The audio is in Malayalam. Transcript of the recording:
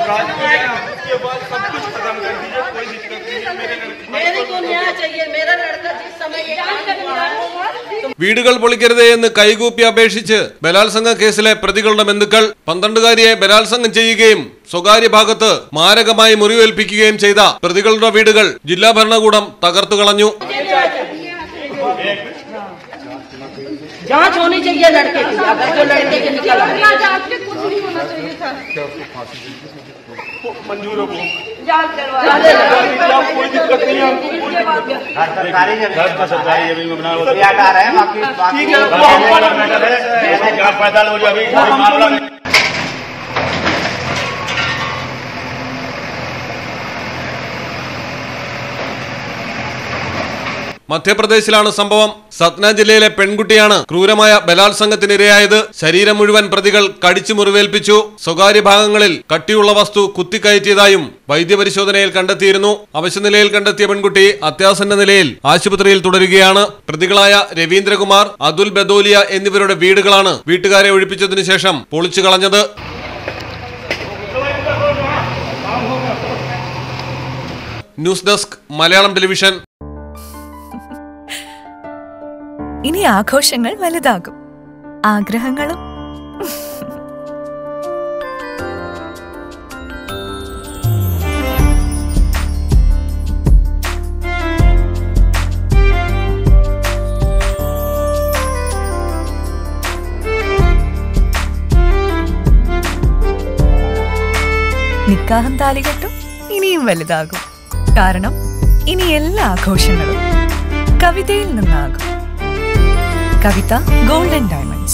उसके बाद सब कुछ खत्म कर दीजिए कोई दिक्कत नहीं है मेरे लड़के मेरे को न्याय चाहिए मेरा लड़का जिस समय ये कांड हुआ है വീടുകൾ പൊളിക്കരുതേ എന്ന് കൈകൂപ്പി അപേക്ഷിച്ച് ബലാത്സംഗ കേസിലെ പ്രതികളുടെ ബന്ധുക്കൾ പന്ത്രണ്ടുകാരിയെ ബലാത്സംഗം ചെയ്യുകയും സ്വകാര്യ ഭാഗത്ത് മാരകമായി മുറിവേൽപ്പിക്കുകയും ചെയ്ത പ്രതികളുടെ വീടുകൾ ജില്ലാ ഭരണകൂടം തകർത്തു കളഞ്ഞു जांच होनी चाहिए लड़के की अगर जो लड़के के निकल आए बिना जांच के कुछ नहीं होना चाहिए था मंजूर हो जांच करवा क्या कोई दिक्कत नहीं है घर सरकारी जमीन घर सरकारी जमीन में बना हुआ रुपया हटा रहे हैं बाकी बाकी ठीक है, वो वो हम पहले- मैटर है क्या पैदा हो जाए अभी कोई मामला नहीं മധ്യപ്രദേശിലാണ് സംഭവം സത്ന ജില്ലയിലെ പെൺകുട്ടിയാണ് ക്രൂരമായ ബലാത്സംഗത്തിനിരയായത് ശരീരം മുഴുവൻ പ്രതികൾ കടിച്ചു മുറിവേൽപ്പിച്ചു സ്വകാര്യ ഭാഗങ്ങളിൽ കട്ടിയുള്ള വസ്തു കുത്തിക്കയറ്റിയതായും വൈദ്യപരിശോധനയിൽ കണ്ടെത്തിയിരുന്നു അവശനിലയിൽ കണ്ടെത്തിയ പെൺകുട്ടി അത്യാസന്ന നിലയിൽ ആശുപത്രിയിൽ തുടരുകയാണ് പ്രതികളായ രവീന്ദ്രകുമാർ അതുൽ ബദോലിയ എന്നിവരുടെ വീടുകളാണ് വീട്ടുകാരെ ഒഴിപ്പിച്ചതിനു ശേഷം പൊളിച്ചു കളഞ്ഞത് ന്യൂസ് ഡെസ്ക് മലയാളം ടെലിവിഷൻ ഇനി ആഘോഷങ്ങൾ വലുതാകും ആഗ്രഹങ്ങളും നിക്കാഹം താലികെട്ടും ഇനിയും വലുതാകും കാരണം ഇനി എല്ലാ ആഘോഷങ്ങളും കവിതയിൽ നിന്നാകും കവിത ഗോൾഡൻ ഡയമണ്ട്സ്